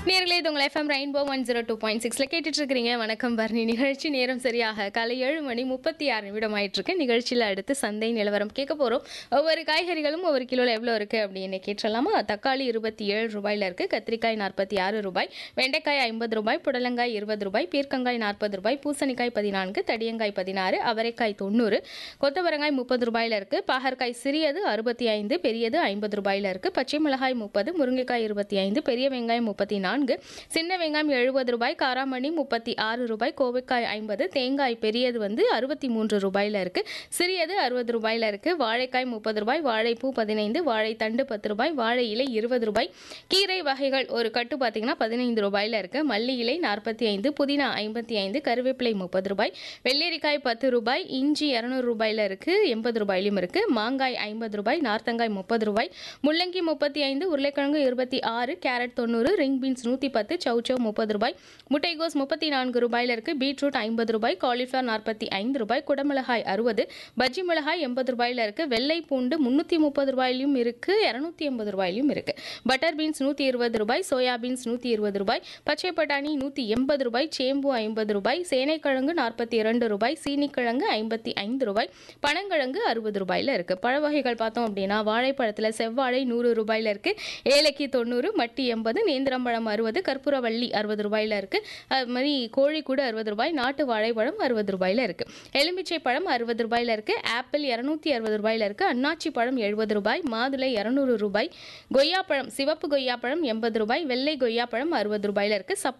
நேர்களே இது உங்கள் FM Rainbow one zero two point சிக்ஸில் கேட்டுட்டு இருக்கிறீங்க வணக்கம் பர்ணி நிகழ்ச்சி நேரம் சரியாக காலை ஏழு மணி முப்பத்தி ஆறு நிமிடம் ஆயிட்டு இருக்கு நிகழ்ச்சியில் அடுத்து சந்தை நிலவரம் கேட்க போகிறோம் ஒவ்வொரு காய்கறிகளும் ஒவ்வொரு கிலோவில் எவ்வளோ இருக்குது அப்படின்னு கேட்டுடலாமா தக்காளி இருபத்தி ஏழு ரூபாயில் இருக்குது கத்திரிக்காய் நாற்பத்தி ஆறு ரூபாய் வெண்டைக்காய் ஐம்பது ரூபாய் புடலங்காய் இருபது ரூபாய் பீர்க்கங்காய் நாற்பது ரூபாய் பூசணிக்காய் பதினான்கு தடியங்காய் பதினாறு அவரைக்காய் தொண்ணூறு கொத்தவரங்காய் முப்பது ரூபாயில் இருக்குது பாகற்காய் சிறியது அறுபத்தி ஐந்து பெரியது ஐம்பது ரூபாயில் இருக்குது பச்சை மிளகாய் முப்பது முருங்கைக்காய் இருபத்தி ஐந்து பெரிய வெங்காயம் முப்பத்தி நான்கு சின்ன வெங்காயம் எழுபது ரூபாய் காராமணி முப்பத்தி ஆறு ரூபாய் கோவைக்காய் ஐம்பது தேங்காய் பெரியது வந்து அறுபத்தி மூன்று ரூபாயில் இருக்குது சிறியது அறுபது ரூபாயில் இருக்குது வாழைக்காய் முப்பது ரூபாய் வாழைப்பூ பதினைந்து வாழைத்தண்டு பத்து ரூபாய் வாழை இலை இருபது ரூபாய் கீரை வகைகள் ஒரு கட்டு பார்த்தீங்கன்னா பதினைந்து ரூபாயில் இருக்குது மல்லி இலை நாற்பத்தி ஐந்து புதினா ஐம்பத்தி ஐந்து கருவேப்பிலை முப்பது ரூபாய் வெள்ளரிக்காய் பத்து ரூபாய் இஞ்சி இரநூறு ரூபாயில் இருக்குது எண்பது ரூபாயிலும் இருக்குது மாங்காய் ஐம்பது ரூபாய் நார்த்தங்காய் முப்பது ரூபாய் முள்ளங்கி முப்பத்தி ஐந்து உருளைக்கிழங்கு இருபத்தி ஆறு கேரட் தொண்ணூறு ரிங் பீன்ஸ் நூற்றி பத்து சௌச்சவ் முப்பது ரூபாய் முட்டைகோஸ் முப்பத்தி நான்கு ரூபாயில் இருக்குது பீட்ரூட் ஐம்பது ரூபாய் காலிஃப்ளவர் நாற்பத்தி ஐந்து ரூபாய் குடமிளகாய் அறுபது பஜ்ஜி மிளகாய் எண்பது ரூபாயில் இருக்குது வெள்ளை பூண்டு முந்நூற்றி முப்பது ரூபாயிலும் இருக்குது இரநூத்தி எண்பது ரூபாயிலும் இருக்குது பட்டர் பீன்ஸ் நூற்றி இருபது ரூபாய் சோயா பீன்ஸ் நூற்றி இருபது ரூபாய் பச்சை பட்டாணி நூற்றி எண்பது ரூபாய் சேம்பு ஐம்பது ரூபாய் சேனைக்கிழங்கு நாற்பத்தி இரண்டு ரூபாய் சீனிக்கிழங்கு ஐம்பத்தி ஐந்து ரூபாய் பனங்கிழங்கு அறுபது ரூபாயில் இருக்குது பழ வகைகள் பார்த்தோம் அப்படின்னா வாழைப்பழத்தில் செவ்வாழை நூறு ரூபாயில் இருக்குது ஏலக்கி தொண்ணூறு மட்டி எண்பது நேந்திரம்பழம் அறுபது கற்பூரவள்ளி அறுபது ரூபாயில் இருக்குது அது மாதிரி கோழி கூட அறுபது ரூபாய் நாட்டு வாழைப்பழம் அறுபது ரூபாயில் இருக்குது எலுமிச்சை பழம் அறுபது ரூபாயில் இருக்குது ஆப்பிள் இரநூத்தி அறுபது ரூபாயில் இருக்குது அன்னாச்சி பழம் எழுபது ரூபாய் மாதுளை இரநூறு ரூபாய் கொய்யாப்பழம் சிவப்பு கொய்யாப்பழம் எண்பது ரூபாய் வெள்ளை கொய்யாப்பழம் அறுபது ரூபாயில் இருக்குது சப்போட்டா